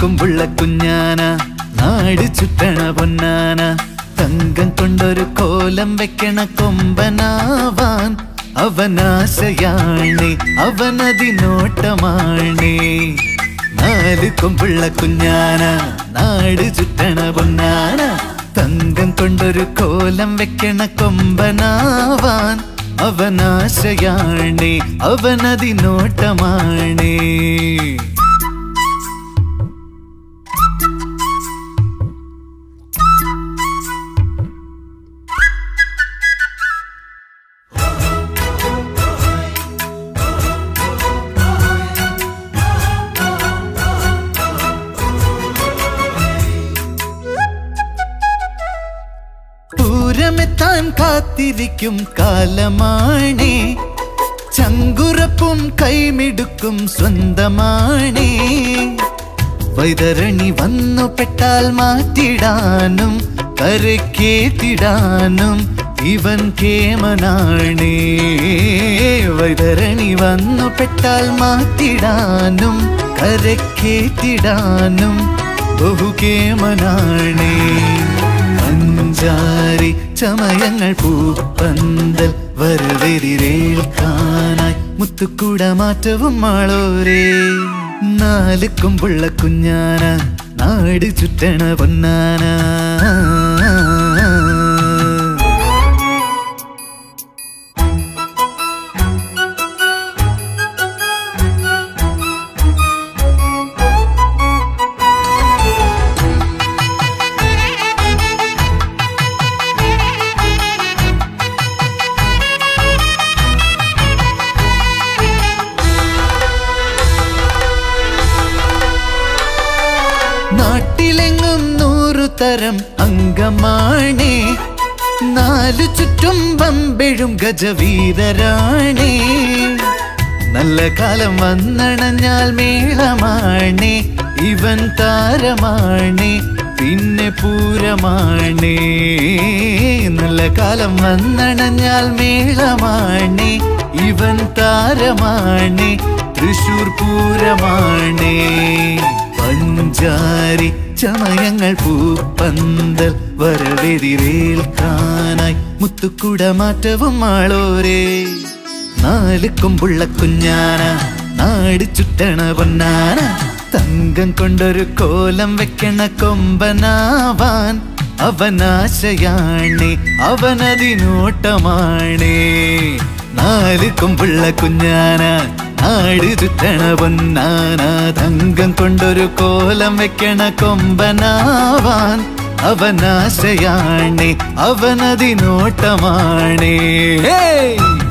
കൊമ്പുള്ള കുഞ്ഞാന നാട് ചുറ്റണ പൊന്നാന തങ്കം കൊണ്ടൊരു കോലം വെക്കണ കൊമ്പനാവാൻ അവനാശയാണ് അവനതിനോട്ടമാണ് നാല് കൊമ്പുള്ള കുഞ്ഞാന നാട് ചുറ്റണ പൊന്നാന തങ്കം കൊണ്ടൊരു കോലം വെക്കണ കൊമ്പനാവാൻ അവനാശയാണ് അവനതിനോട്ടമാണ് പൂരമെത്താൻ കാത്തിരിക്കും കാലമാണേ ചങ്കുറപ്പും കൈമിടുക്കും സ്വന്തമാണേ വൈതരണി വന്നു പെട്ടാൽ മാറ്റിടാനും കരക്കേറ്റിടാനും ഇവൻ കേമനാണേ വൈതരണി വന്നു പെട്ടാൽ മാറ്റിടാനും കരക്കേറ്റിടാനും ബഹുകേമനാണേ അഞ്ചാരി ചമയങ്ങൾ പൂപ്പന്തൽ വരവെരിരേൽക്കാനായി മുത്തുക്കൂട മാറ്റവും മാളോരേ നാല് കൊമ്പുള്ള കുഞ്ഞാന നാട് ചുറ്റണ പൊന്നാന നാട്ടിലെങ്ങും നൂറു തരം അംഗമാണേ നാലു ചുറ്റും വമ്പെഴും ഗജവീരരാണേ നല്ല കാലം വന്നണഞ്ഞാൽ മേളമാണേ ഇവൻ താരമാണേ പിന്നെ പൂരമാണേ നല്ല കാലം വന്നണഞ്ഞാൽ മേളമാണേ ഇവൻ താരമാണേ തൃശൂർ പൂരമാണേ പഞ്ചാരി ചമയങ്ങൾ പൂപ്പന്തൽ വരവെതിരേൽക്കാനായി മുത്തുക്കുട മാറ്റവും ആളോരേ നാല് കൊമ്പുള്ള കുഞ്ഞാന നാട് ചുറ്റണ പൊന്നാന തങ്കം കൊണ്ടൊരു കോലം വെക്കണ കൊമ്പനാവാൻ അവനാശയാണ് അവനതിനോട്ടമാണ് നാല് കൊമ്പുള്ള കുഞ്ഞാന നാട് ചുറ്റണ പൊന്നാന തങ്കം കൊണ്ടൊരു കോലം വെക്കണ കൊമ്പനാവാൻ അവനാശയാണ് അവനതിനോട്ടമാണ് ഹേ